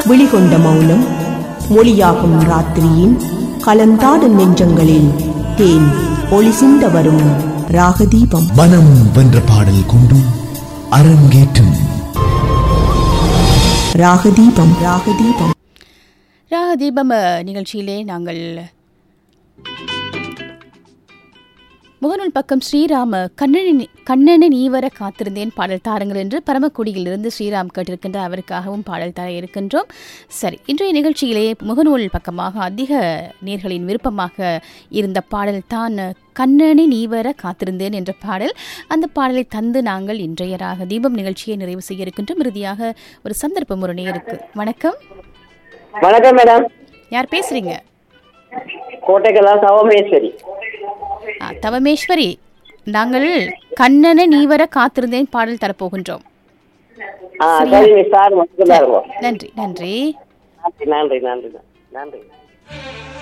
விழிகொண்ட மௌனம் மொழியாகும் ராத்திரியின் கலந்தாடும் நெஞ்சங்களில் தேன் ஒளி சிந்த வரும் ராகதீபம் மனம் வென்ற பாடல் கொண்டு அரங்கேற்றும் ராகதீபம் ராகதீபம் ராகதீபம் அஹ், நிகழ்ச்சியிலே நாங்கள் முகநூல் பக்கம் ஸ்ரீராம் கண்ணனி கண்ணனை நீவர காத்திருந்தேன் பாடல் தாருங்கள் என்று பரமக்குடியிலிருந்து ஸ்ரீராம் கேட்டிருக்கின்ற அவருக்காகவும் பாடல் தர இருக்கின்றோம் சரி இன்றைய நிகழ்ச்சியிலே முகநூல் பக்கமாக அதிக நேர்களின் விருப்பமாக இருந்த பாடல் தான் கண்ணனை நீவர காத்திருந்தேன் என்ற பாடல் அந்த பாடலை தந்து நாங்கள் இன்றைய ராக தீபம் நிகழ்ச்சியை நிறைவு செய்ய இருக்கின்றோம் இறுதியாக ஒரு சந்தர்ப்பம் ஒரு நேருக்கு வணக்கம் வணக்கம் மேடம் யார் பேசுறீங்க கோட்டைக்கலா சவமேஸ்வரி ஆ, தவமேஸ்வரி நாங்கள் கண்ணனை நீவர காத்திருந்தேன் பாடல் தரப்போகின்றோம் ஆ சரி மிஸ் சார் மட்டும் தான் இருக்கும் நன்றி நன்றி நன்றி நன்றி நன்றி நன்றி